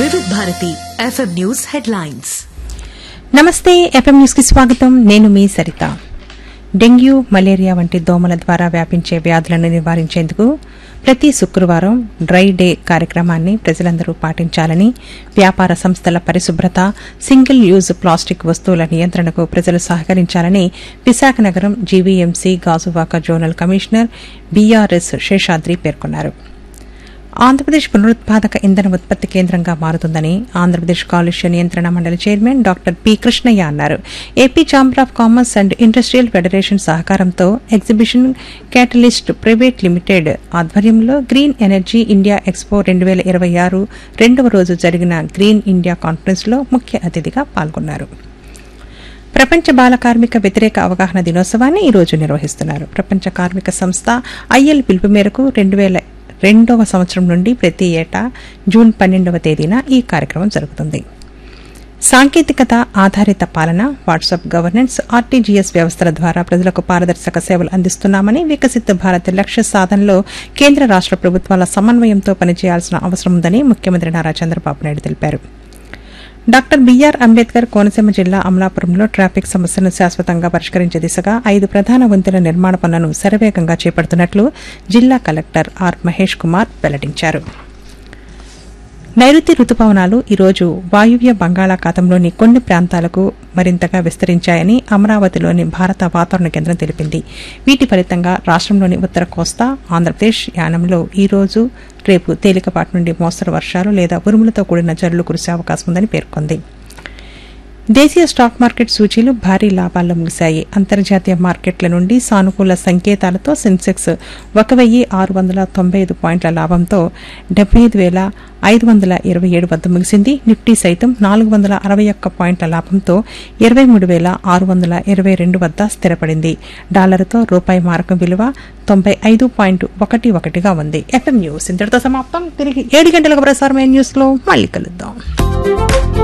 వివిధ Bharati FM news headlines నమస్తే FM news కి స్వాగతం నేను మీ సరిత డెంగ్యూ మలేరియా వంటి దోమల ద్వారా వ్యాపించే వ్యాధులను నివారించేందుకు ప్రతి శుక్రవారం డ్రై డే కార్యక్రమాన్ని ప్రజలందరూ పాటించాలని వ్యాపార సంస్థల పరిశుభ్రత సింగిల్ యూజ్ ప్లాస్టిక్ వస్తువుల నియంత్రణకు ప్రజలు సహకరించాలని విశాఖ నగరం GVMC Gajuwaka zonal commissioner BRS Seshadri పేర్కొన్నారు ఆంధ్రప్రదేశ్ పునరుత్పాదక ఇంధన ఉత్పత్తి కేంద్రంగా మారుతుందని ఆంధ్రప్రదేశ్ కాలుష్య నియంత్రణ మండలి చైర్మన్ డాక్టర్ పి కృష్ణయ్య అన్నారు AP chamber of commerce and industrial federation సహకారంతో ఎగ్జిబిషన్ క్యాటలిస్ట్ ప్రైవేట్ లిమిటెడ్ ఆధ్వర్యంలో గ్రీన్ ఎనర్జీ ఇండియా ఎక్స్పో రెండు వేల ఇరవై ఆరు రెండవ రోజు జరిగిన గ్రీన్ ఇండియా కాన్ఫరెన్స్ లో ముఖ్య అతిథిగా పాల్గొన్నారు ప్రపంచ బాల కార్మిక వ్యతిరేక అవగాహన దినోత్సవాన్ని ఈ రోజు నిర్వహిస్తున్నారు ప్రపంచ కార్మిక సంస్థ ఐఎల్ పిలుపు మేరకు రెండు వేల రెండవ సంవత్సరం నుండి ప్రతి ఏటా జూన్ పన్నెండవ తేదీన ఈ కార్యక్రమం జరుగుతుంది సాంకేతికత ఆధారిత పాలన వాట్సాప్ గవర్నెన్స్ ఆర్టీజీఎస్ వ్యవస్థల ద్వారా ప్రజలకు పారదర్శక సేవలు అందిస్తున్నామని వికసిత్ భారత్ లక్ష్య సాధనలో కేంద్ర రాష్ట ప్రభుత్వాల సమన్వయంతో పనిచేయాల్సిన అవసరం ఉందని ముఖ్యమంత్రి నారా చంద్రబాబు నాయుడు తెలిపారు డాక్టర్ బీఆర్ అంబేద్కర్ కోనసీమ జిల్లా అమలాపురంలో ట్రాఫిక్ సమస్యలను శాశ్వతంగా పరిష్కరించే దిశగా ఐదు ప్రధాన వంతెన నిర్మాణ పనులను శరవేగంగా చేపడుతున్నట్లు జిల్లా కలెక్టర్ ఆర్ మహేష్ కుమార్ వెల్లడించారు నైరుతి రుతుపవనాలు ఈరోజు వాయువ్య బంగాళాఖాతంలోని కొన్ని ప్రాంతాలకు మరింతగా విస్తరించాయని అమరావతిలోని భారత వాతావరణ కేంద్రం తెలిపింది వీటి ఫలితంగా రాష్ట్రంలోని ఉత్తర కోస్తా ఆంధ్రప్రదేశ్ యానంలో ఈ రోజు రేపు తేలికపాటి నుండి మోస్తరు వర్షాలు లేదా ఉరుములతో కూడిన జల్లులు కురిసే అవకాశం ఉందని పేర్కొంది దేశీయ స్టాక్ మార్కెట్ సూచీలు భారీ లాభాల్లో ముగిశాయి అంతర్జాతీయ మార్కెట్ల నుండి సానుకూల సంకేతాలతో సెన్సెక్స్ ఒక వెయ్యి ఆరు వందల తొంభై ఐదు పాయింట్ల లాభంతో డెబ్బై ఐదు వేల ఐదు వందల ఇరవై ఏడు వద్ద ముగిసింది నిఫ్టీ సైతం నాలుగు వందల అరవై ఒక్క పాయింట్ల లాభంతో ఇరవై మూడు వేల ఆరు వందల ఇరవై రెండు వద్ద స్థిరపడింది డాలర్తో రూపాయి మారకం విలువ తొంభై ఐదు పాయింట్ ఒకటి ఒకటిగా ఉంది ఎఫ్ఎం న్యూస్ ఇంతటితో సమాప్తం తిరిగి ఏడు గంటలకు ప్రసారమైన న్యూస్లో మళ్ళీ కలుద్దాం